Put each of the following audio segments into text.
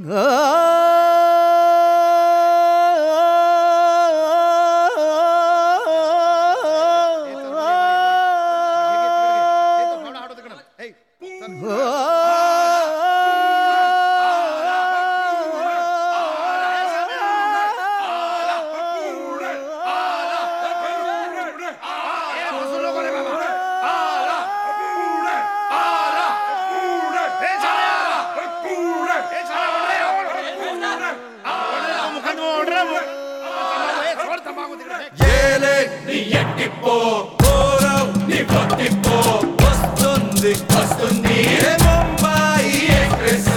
ఏలే నీ ఎట్టిపో పోరావ్ నీ పట్టిపో వస్తుంది వస్తుంది ఏ ముంబాయి ఎక్స్ప్రెస్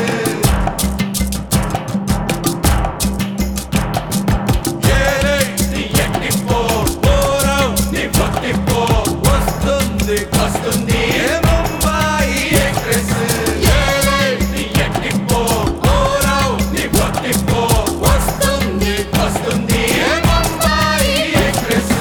ఏలే నీ ఎట్టిపో పోరావ్ నీ పట్టిపో వస్తుంది వస్తుంది ఏ ముంబాయి ఎక్స్ప్రెస్ ఏలే నీ ఎట్టిపో పోరావ్ నీ పట్టిపో వస్తుంది వస్తుంది ఏ ముంబాయి ఎక్స్ప్రెస్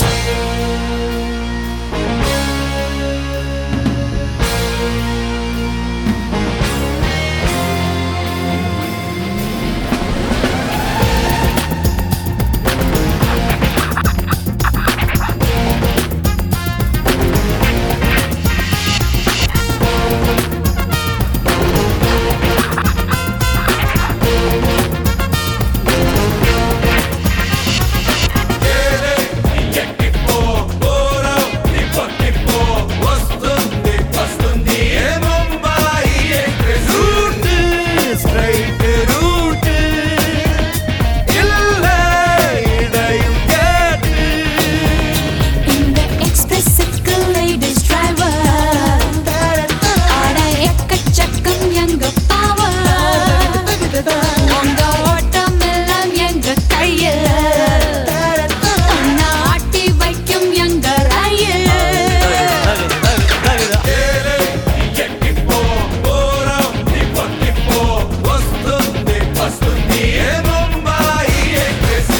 ఏలే నీ ఎట్టిపో పోరావ్ నీ పట్టిపో వస్తుంది వస్తుంది ఏ Mumbai express route straight route இல்ல இடையும் கேட்டு இந்த எக்ஸ்பிரஸுக்கு லேடிஸ் டிரைவர் ஆட எக்கச்சக்கம் எங்க பவர் உங்க ஓட்டம் எல்லாம் எங்க கையில் உன்னை ஆட்டி வைக்கும் எங்க ரயில் ఏలే నీ ఎట్టిపో పోరావ్ నీ పట్టిపో వస్తుంది వస్తుంది ఏ ముంబాయి ఎక్స్ప్రెస్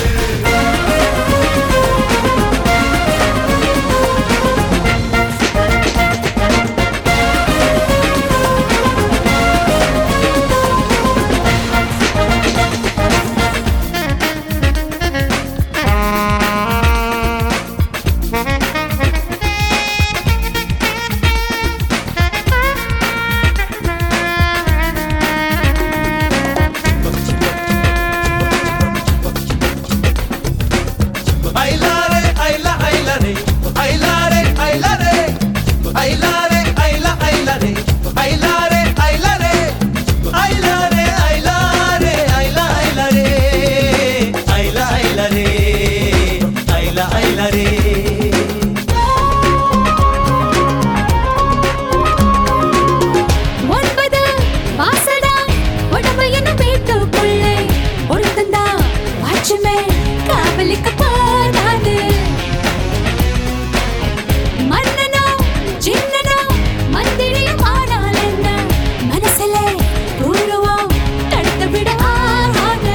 ఐలారే ఐలా ఐలరే ఐలారే ఐలరే ఐలారే ఐలా ఐలరే ఐలారే ఐలరే ఐలారే ఐలారే ఐలా ఐలరే ఐలా ఐలరే ఐలా ఐలరే ஒன்பது வாசடா உடம்பு என்ன வீட்டுக்குள்ளே ஒருத்தந்தா வாட்சுமே காவலிக்க போதாது மன்னனோ சின்னனோ மந்திரியும் ஆனால் என்ன மனசுல பூர்வம் தடுத்து விட ஆகாது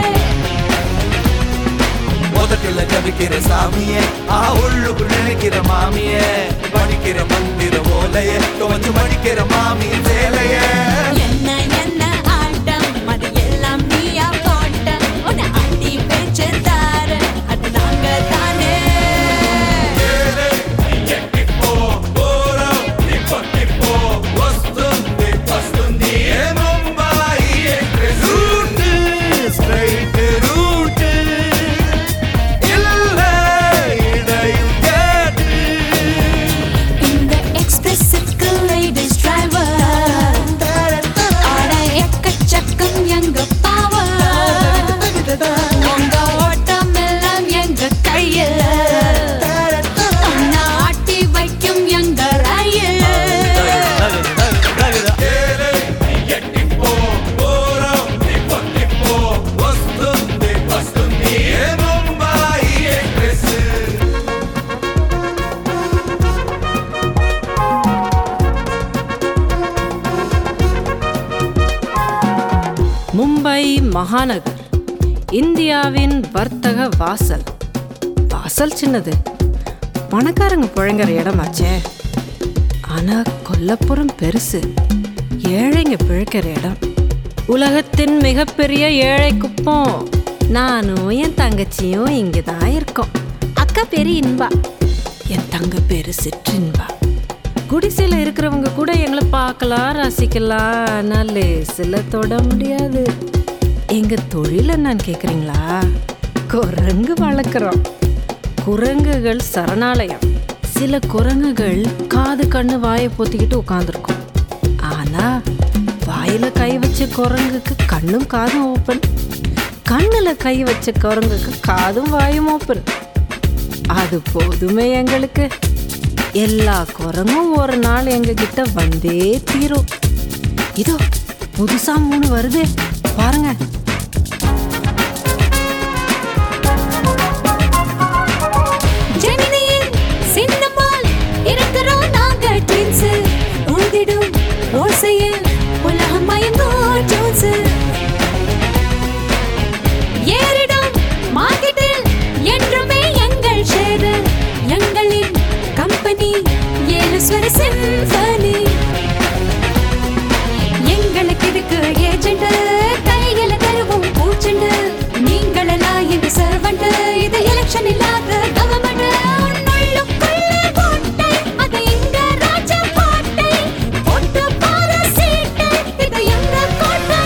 முதட்டில ஜபிக்கிற சாமியே ஆ உள்ளுக்கு நினைக்கிற மாமியே படிக்கிற மந்திர ஓலைய கொஞ்சம் படிக்கிற மாமி வேலைய என்ன என்ன ஆட்டம் அது எல்லாம் நீயா போட்ட உன்னை அடி பேச்சு தாரு அது நாங்க தானே వస్తుంది వస్తుంది ఏ ముంబాయి రూట్ స్ట్రైట్ రూట్ இல்ல இடையும் கேட்டு இந்த எக்ஸ்பிரஸுக்கு லேடிஸ் டிரைவர் ஆட எக்கச்சக்கம் எங்க பவர் உங்க ஓட்டம் எல்லாம் எங்க கையில் உன்னை ஆட்டி வைக்கும் எங்க ரயில் ఏలే నీ ఎట్టిపో పోరావ్ నీ పట్టిపో వస్తుంది వస్తుంది ఏ ముంబాయి ఎక్స్ప్రెస్ மும்பை மகாநகர் இந்தியாவின் வர்த்தக வாசல் வாசல் சின்னது பணக்காரங்க புழங்குற இடமாச்சே ஆனா கொல்லப்புறம் பெருசு ஏழைங்க பிழைக்கிற இடம் உலகத்தின் மிகப்பெரிய ஏழை குப்பம் நானும் என் தங்கச்சியும் இங்கே தான் இருக்கோம் அக்கா பேரு இன்பா என் தங்க பேரு சிற்றின்பா குடிசையில் இருக்கிறவங்க கூட எங்களை பார்க்கலாம் ரசிக்கலாம் ஆனால் லேசில் தொட முடியாது எங்க தொழில் என்னன்னு கேட்குறீங்களா குரங்கு வளர்க்குறோம் குரங்குகள் சரணாலயம் சில குரங்குகள் காது கண்ணு வாயை பொத்திக்கிட்டு உட்காந்துருக்கும் ஆனா வாயில கை வச்ச குரங்குக்கு கண்ணும் காதும் ஓப்பன் கண்ணுல கை வச்ச குரங்குக்கு காதும் வாயும் ஓப்பன் அது போதுமே எங்களுக்கு எல்லா குரங்கும் ஒரு நாள் எங்க கிட்ட வந்தே தீரும் இதோ புதுசா மூணு வருதே பாருங்க ஜெமினியில் சின்னமால் இருக்கிறோம் நாங்க ட்வின்ஸ் ஊதிடும் ஓசையில் உலகம் மயங்கும் ஜோன்ஸ் ஏறிடும் மார்க்கெட்டில் என்றுமே எங்கள் ஷேர் எங்களின் கம்பெனி ஏழு ஸ்வர சிம்பனி எங்களுக்கு இருக்கு ஏஜென்ட் கையில தருவோம் பூச்செண்டு நீங்களெல்லாம் இந்த சர்வெண்ட் இது எலெக்ஷன் இல்லாத கவர்மெண்ட் உள்ளுக்குள்ள கோட்டை அது எங்க ராஜா கோட்டை போட்டு பாரு சீட்டை இது எங்க கோட்டை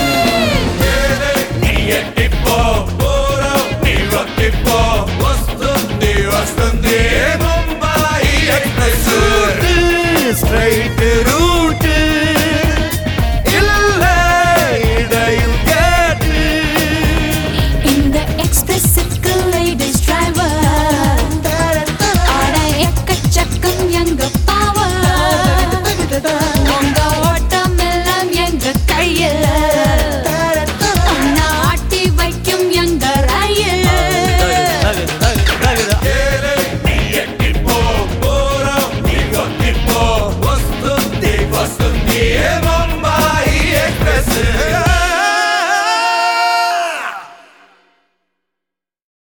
నీ ఎట్టిపో ఊరు నీ రొట్టిపో వస్తుంది వస్తుంది ముంబాయి ఎక్స్ప్రెస్ స్ట్రైట్ రూట్